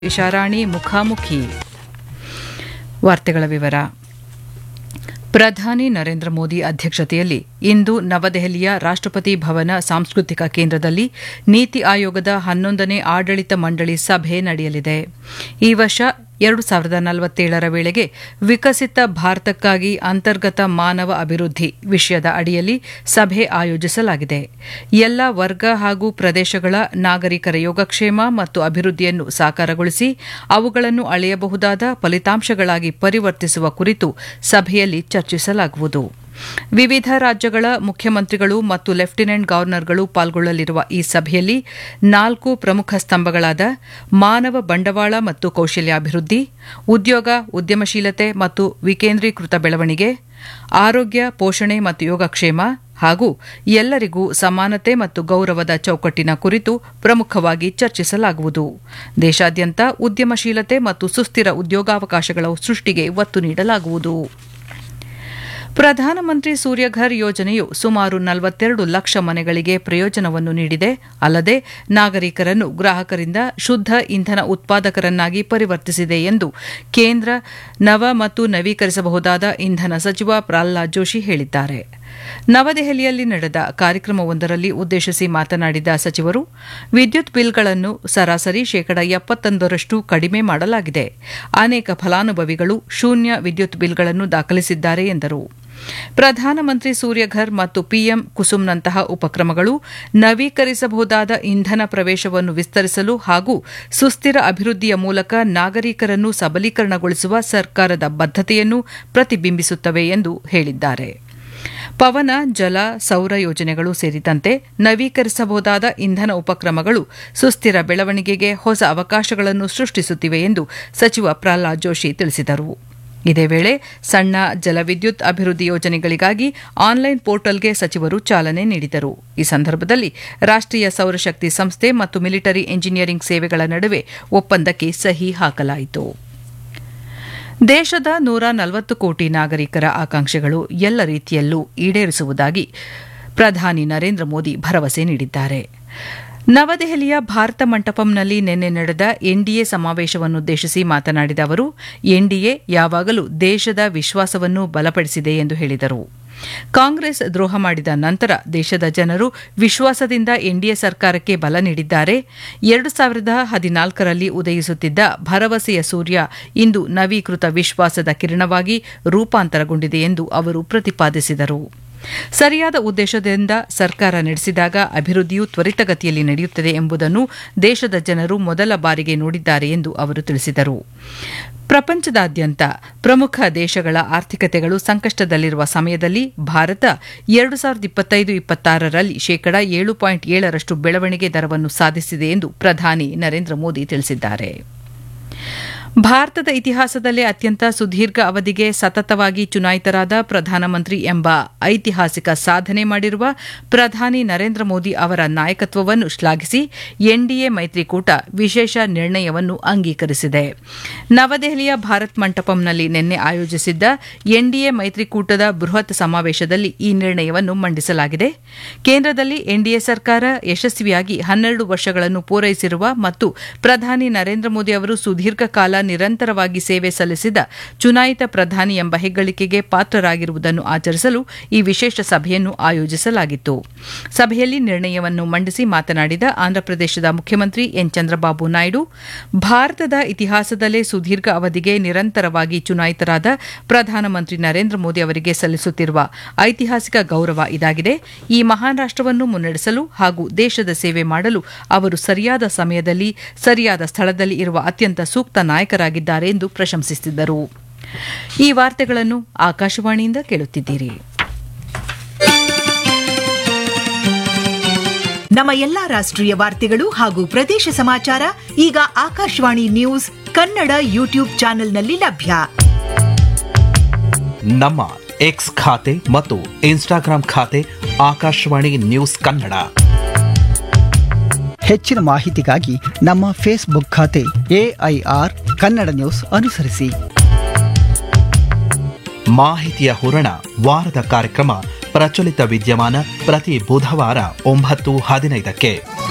ಇಶಾರಾಣಿ ಮುಖಾಮುಖಿ ವಾರ್ತೆಗಳ ವಿವರ ಪ್ರಧಾನಿ ನರೇಂದ್ರ ಮೋದಿ ಅಧ್ಯಕ್ಷತೆಯಲ್ಲಿ ಇಂದು ನವದೆಹಲಿಯ ರಾಷ್ಟ್ರಪತಿ ಭವನ ಸಾಂಸ್ಕೃತಿಕ ಕೇಂದ್ರದಲ್ಲಿ ನೀತಿ ಆಯೋಗದ ಹನ್ನೊಂದನೇ ಆಡಳಿತ ಮಂಡಳಿ ಸಭೆ ನಡೆಯಲಿದೆ ಈ ವರ್ಷ ಎರಡು ಸಾವಿರದ ನಲವತ್ತೇಳರ ವೇಳೆಗೆ ವಿಕಸಿತ ಭಾರತಕ್ಕಾಗಿ ಅಂತರ್ಗತ ಮಾನವ ಅಭಿವೃದ್ಧಿ ವಿಷಯದ ಅಡಿಯಲ್ಲಿ ಸಭೆ ಆಯೋಜಿಸಲಾಗಿದೆ ಎಲ್ಲ ವರ್ಗ ಹಾಗೂ ಪ್ರದೇಶಗಳ ನಾಗರಿಕರ ಯೋಗಕ್ಷೇಮ ಮತ್ತು ಅಭಿವೃದ್ಧಿಯನ್ನು ಸಾಕಾರಗೊಳಿಸಿ ಅವುಗಳನ್ನು ಅಳೆಯಬಹುದಾದ ಫಲಿತಾಂಶಗಳಾಗಿ ಪರಿವರ್ತಿಸುವ ಕುರಿತು ಸಭೆಯಲ್ಲಿ ಚರ್ಚಿಸಲಾಗುವುದು ವಿವಿಧ ರಾಜ್ಯಗಳ ಮುಖ್ಯಮಂತ್ರಿಗಳು ಮತ್ತು ಲೆಫ್ಟಿನೆಂಟ್ ಗವರ್ನರ್ಗಳು ಪಾಲ್ಗೊಳ್ಳಲಿರುವ ಈ ಸಭೆಯಲ್ಲಿ ನಾಲ್ಕು ಪ್ರಮುಖ ಸ್ತಂಭಗಳಾದ ಮಾನವ ಬಂಡವಾಳ ಮತ್ತು ಕೌಶಲ್ಯಾಭಿವೃದ್ಧಿ ಉದ್ಯೋಗ ಉದ್ಯಮಶೀಲತೆ ಮತ್ತು ವಿಕೇಂದ್ರೀಕೃತ ಬೆಳವಣಿಗೆ ಆರೋಗ್ಯ ಪೋಷಣೆ ಮತ್ತು ಯೋಗಕ್ಷೇಮ ಹಾಗೂ ಎಲ್ಲರಿಗೂ ಸಮಾನತೆ ಮತ್ತು ಗೌರವದ ಚೌಕಟ್ಟಿನ ಕುರಿತು ಪ್ರಮುಖವಾಗಿ ಚರ್ಚಿಸಲಾಗುವುದು ದೇಶಾದ್ಯಂತ ಉದ್ಯಮಶೀಲತೆ ಮತ್ತು ಸುಸ್ಥಿರ ಉದ್ಯೋಗಾವಕಾಶಗಳ ಸೃಷ್ಟಿಗೆ ಒತ್ತು ನೀಡಲಾಗುವುದು ಪ್ರಧಾನಮಂತ್ರಿ ಸೂರ್ಯಘರ್ ಯೋಜನೆಯು ಸುಮಾರು ನಲವತ್ತೆರಡು ಲಕ್ಷ ಮನೆಗಳಿಗೆ ಪ್ರಯೋಜನವನ್ನು ನೀಡಿದೆ ಅಲ್ಲದೆ ನಾಗರಿಕರನ್ನು ಗ್ರಾಹಕರಿಂದ ಶುದ್ದ ಇಂಧನ ಉತ್ಪಾದಕರನ್ನಾಗಿ ಪರಿವರ್ತಿಸಿದೆ ಎಂದು ಕೇಂದ್ರ ನವ ಮತ್ತು ನವೀಕರಿಸಬಹುದಾದ ಇಂಧನ ಸಚಿವ ಪ್ರಹ್ಲಾದ್ ಜೋಶಿ ಹೇಳಿದ್ದಾರೆ ನವದೆಹಲಿಯಲ್ಲಿ ನಡೆದ ಕಾರ್ಯಕ್ರಮವೊಂದರಲ್ಲಿ ಉದ್ದೇಶಿಸಿ ಮಾತನಾಡಿದ ಸಚಿವರು ವಿದ್ಯುತ್ ಬಿಲ್ಗಳನ್ನು ಸರಾಸರಿ ಶೇಕಡ ಎಪ್ಪತ್ತೊಂದರಷ್ಟು ಕಡಿಮೆ ಮಾಡಲಾಗಿದೆ ಅನೇಕ ಫಲಾನುಭವಿಗಳು ಶೂನ್ಯ ವಿದ್ಯುತ್ ಬಿಲ್ಗಳನ್ನು ದಾಖಲಿಸಿದ್ದಾರೆ ಎಂದರು ಪ್ರಧಾನಮಂತ್ರಿ ಸೂರ್ಯಘರ್ ಮತ್ತು ಪಿಎಂ ಕುಸುಮ್ನಂತಹ ಉಪಕ್ರಮಗಳು ನವೀಕರಿಸಬಹುದಾದ ಇಂಧನ ಪ್ರವೇಶವನ್ನು ವಿಸ್ತರಿಸಲು ಹಾಗೂ ಸುಸ್ಥಿರ ಅಭಿವೃದ್ಧಿಯ ಮೂಲಕ ನಾಗರಿಕರನ್ನು ಸಬಲೀಕರಣಗೊಳಿಸುವ ಸರ್ಕಾರದ ಬದ್ಧತೆಯನ್ನು ಪ್ರತಿಬಿಂಬಿಸುತ್ತವೆ ಎಂದು ಹೇಳಿದ್ದಾರೆ ಪವನ ಜಲ ಸೌರ ಯೋಜನೆಗಳು ಸೇರಿದಂತೆ ನವೀಕರಿಸಬಹುದಾದ ಇಂಧನ ಉಪಕ್ರಮಗಳು ಸುಸ್ಥಿರ ಬೆಳವಣಿಗೆಗೆ ಹೊಸ ಅವಕಾಶಗಳನ್ನು ಸೃಷ್ಟಿಸುತ್ತಿವೆ ಎಂದು ಸಚಿವ ಪ್ರಹ್ಲಾದ್ ಜೋಶಿ ತಿಳಿಸಿದರು ಇದೇ ವೇಳೆ ಸಣ್ಣ ಜಲವಿದ್ಯುತ್ ಅಭಿವೃದ್ಧಿ ಯೋಜನೆಗಳಿಗಾಗಿ ಆನ್ಲೈನ್ ಪೋರ್ಟಲ್ಗೆ ಸಚಿವರು ಚಾಲನೆ ನೀಡಿದರು ಈ ಸಂದರ್ಭದಲ್ಲಿ ರಾಷ್ಟೀಯ ಸೌರಶಕ್ತಿ ಸಂಸ್ಥೆ ಮತ್ತು ಮಿಲಿಟರಿ ಎಂಜಿನಿಯರಿಂಗ್ ಸೇವೆಗಳ ನಡುವೆ ಒಪ್ಪಂದಕ್ಕೆ ಸಹಿ ಹಾಕಲಾಯಿತು ದೇಶದ ನೂರ ನಲವತ್ತು ಕೋಟಿ ನಾಗರಿಕರ ಆಕಾಂಕ್ಷೆಗಳು ಎಲ್ಲ ರೀತಿಯಲ್ಲೂ ಈಡೇರಿಸುವುದಾಗಿ ಪ್ರಧಾನಿ ನರೇಂದ್ರ ಮೋದಿ ಭರವಸೆ ನೀಡಿದ್ದಾರೆ ನವದೆಹಲಿಯ ಭಾರತ ಮಂಟಪಂನಲ್ಲಿ ನಿನ್ನೆ ನಡೆದ ಎನ್ಡಿಎ ಸಮಾವೇಶವನ್ನುದ್ದೇಶಿಸಿ ಮಾತನಾಡಿದ ಅವರು ಎನ್ಡಿಎ ಯಾವಾಗಲೂ ದೇಶದ ವಿಶ್ವಾಸವನ್ನು ಬಲಪಡಿಸಿದೆ ಎಂದು ಹೇಳಿದರು ಕಾಂಗ್ರೆಸ್ ದ್ರೋಹ ಮಾಡಿದ ನಂತರ ದೇಶದ ಜನರು ವಿಶ್ವಾಸದಿಂದ ಎನ್ಡಿಎ ಸರ್ಕಾರಕ್ಕೆ ಬಲ ನೀಡಿದ್ದಾರೆ ಎರಡು ಸಾವಿರದ ಹದಿನಾಲ್ಕರಲ್ಲಿ ಉದಯಿಸುತ್ತಿದ್ದ ಭರವಸೆಯ ಸೂರ್ಯ ಇಂದು ನವೀಕೃತ ವಿಶ್ವಾಸದ ಕಿರಣವಾಗಿ ರೂಪಾಂತರಗೊಂಡಿದೆ ಎಂದು ಅವರು ಪ್ರತಿಪಾದಿಸಿದರು ಸರಿಯಾದ ಉದ್ದೇಶದಿಂದ ಸರ್ಕಾರ ನಡೆಸಿದಾಗ ಅಭಿವೃದ್ಧಿಯು ತ್ವರಿತಗತಿಯಲ್ಲಿ ನಡೆಯುತ್ತದೆ ಎಂಬುದನ್ನು ದೇಶದ ಜನರು ಮೊದಲ ಬಾರಿಗೆ ನೋಡಿದ್ದಾರೆ ಎಂದು ಅವರು ತಿಳಿಸಿದರು ಪ್ರಪಂಚದಾದ್ಯಂತ ಪ್ರಮುಖ ದೇಶಗಳ ಆರ್ಥಿಕತೆಗಳು ಸಂಕಷ್ಟದಲ್ಲಿರುವ ಸಮಯದಲ್ಲಿ ಭಾರತ ಎರಡು ಸಾವಿರದ ಇಪ್ಪತ್ತೈದು ಇಪ್ಪತ್ತಾರರಲ್ಲಿ ಶೇಕಡ ಏಳು ಪಾಯಿಂಟ್ ಏಳರಷ್ಟು ಬೆಳವಣಿಗೆ ದರವನ್ನು ಸಾಧಿಸಿದೆ ಎಂದು ಪ್ರಧಾನಿ ನರೇಂದ್ರ ಮೋದಿ ತಿಳಿಸಿದ್ದಾರೆ ಭಾರತದ ಇತಿಹಾಸದಲ್ಲೇ ಅತ್ಯಂತ ಸುದೀರ್ಘ ಅವಧಿಗೆ ಸತತವಾಗಿ ಚುನಾಯಿತರಾದ ಪ್ರಧಾನಮಂತ್ರಿ ಎಂಬ ಐತಿಹಾಸಿಕ ಸಾಧನೆ ಮಾಡಿರುವ ಪ್ರಧಾನಿ ನರೇಂದ್ರ ಮೋದಿ ಅವರ ನಾಯಕತ್ವವನ್ನು ಶ್ಲಾಘಿಸಿ ಎನ್ಡಿಎ ಮೈತ್ರಿಕೂಟ ವಿಶೇಷ ನಿರ್ಣಯವನ್ನು ಅಂಗೀಕರಿಸಿದೆ ನವದೆಹಲಿಯ ಭಾರತ್ ಮಂಟಪಂನಲ್ಲಿ ನಿನ್ನೆ ಆಯೋಜಿಸಿದ್ದ ಎನ್ಡಿಎ ಮೈತ್ರಿಕೂಟದ ಬೃಹತ್ ಸಮಾವೇಶದಲ್ಲಿ ಈ ನಿರ್ಣಯವನ್ನು ಮಂಡಿಸಲಾಗಿದೆ ಕೇಂದ್ರದಲ್ಲಿ ಎನ್ಡಿಎ ಸರ್ಕಾರ ಯಶಸ್ವಿಯಾಗಿ ಹನ್ನೆರಡು ವರ್ಷಗಳನ್ನು ಪೂರೈಸಿರುವ ಮತ್ತು ಪ್ರಧಾನಿ ನರೇಂದ್ರ ಮೋದಿ ಅವರು ಸುದೀರ್ಘ ಕಾಲ ನಿರಂತರವಾಗಿ ಸೇವೆ ಸಲ್ಲಿಸಿದ ಚುನಾಯಿತ ಪ್ರಧಾನಿ ಎಂಬ ಹೆಗ್ಗಳಿಕೆಗೆ ಪಾತ್ರರಾಗಿರುವುದನ್ನು ಆಚರಿಸಲು ಈ ವಿಶೇಷ ಸಭೆಯನ್ನು ಆಯೋಜಿಸಲಾಗಿತ್ತು ಸಭೆಯಲ್ಲಿ ನಿರ್ಣಯವನ್ನು ಮಂಡಿಸಿ ಮಾತನಾಡಿದ ಆಂಧ್ರಪ್ರದೇಶದ ಮುಖ್ಯಮಂತ್ರಿ ಎನ್ ಚಂದ್ರಬಾಬು ನಾಯ್ಡು ಭಾರತದ ಇತಿಹಾಸದಲ್ಲೇ ಸುದೀರ್ಘ ಅವಧಿಗೆ ನಿರಂತರವಾಗಿ ಚುನಾಯಿತರಾದ ಪ್ರಧಾನಮಂತ್ರಿ ನರೇಂದ್ರ ಮೋದಿ ಅವರಿಗೆ ಸಲ್ಲಿಸುತ್ತಿರುವ ಐತಿಹಾಸಿಕ ಗೌರವ ಇದಾಗಿದೆ ಈ ಮಹಾನ್ ರಾಷ್ಟವನ್ನು ಮುನ್ನಡೆಸಲು ಹಾಗೂ ದೇಶದ ಸೇವೆ ಮಾಡಲು ಅವರು ಸರಿಯಾದ ಸಮಯದಲ್ಲಿ ಸರಿಯಾದ ಸ್ಥಳದಲ್ಲಿ ಇರುವ ಅತ್ಯಂತ ಸೂಕ್ತ ನಾಯಕರಾಗಿದ್ದಾರೆ ಎಂದು ಪ್ರಶಂಸಿಸಿದರು ಈ ವಾರ್ತೆಗಳನ್ನು ಆಕಾಶವಾಣಿಯಿಂದ ಕೇಳುತ್ತಿದ್ದೀರಿ ನಮ್ಮ ಎಲ್ಲಾ ರಾಷ್ಟ್ರೀಯ ವಾರ್ತೆಗಳು ಹಾಗೂ ಪ್ರದೇಶ ಸಮಾಚಾರ ಈಗ ಆಕಾಶವಾಣಿ ನ್ಯೂಸ್ ಕನ್ನಡ ಯೂಟ್ಯೂಬ್ ಚಾನೆಲ್ನಲ್ಲಿ ಲಭ್ಯ ನಮ್ಮ ಎಕ್ಸ್ ಖಾತೆ ಮತ್ತು ಇನ್ಸ್ಟಾಗ್ರಾಂ ಖಾತೆ ಆಕಾಶವಾಣಿ ನ್ಯೂಸ್ ಕನ್ನಡ ಹೆಚ್ಚಿನ ಮಾಹಿತಿಗಾಗಿ ನಮ್ಮ ಫೇಸ್ಬುಕ್ ಖಾತೆ ಎಐಆರ್ ಕನ್ನಡ ನ್ಯೂಸ್ ಅನುಸರಿಸಿ ಮಾಹಿತಿಯ ಹೂರಣ ವಾರದ ಕಾರ್ಯಕ್ರಮ ಪ್ರಚಲಿತ ವಿದ್ಯಮಾನ ಪ್ರತಿ ಬುಧವಾರ ಒಂಬತ್ತು ಹದಿನೈದಕ್ಕೆ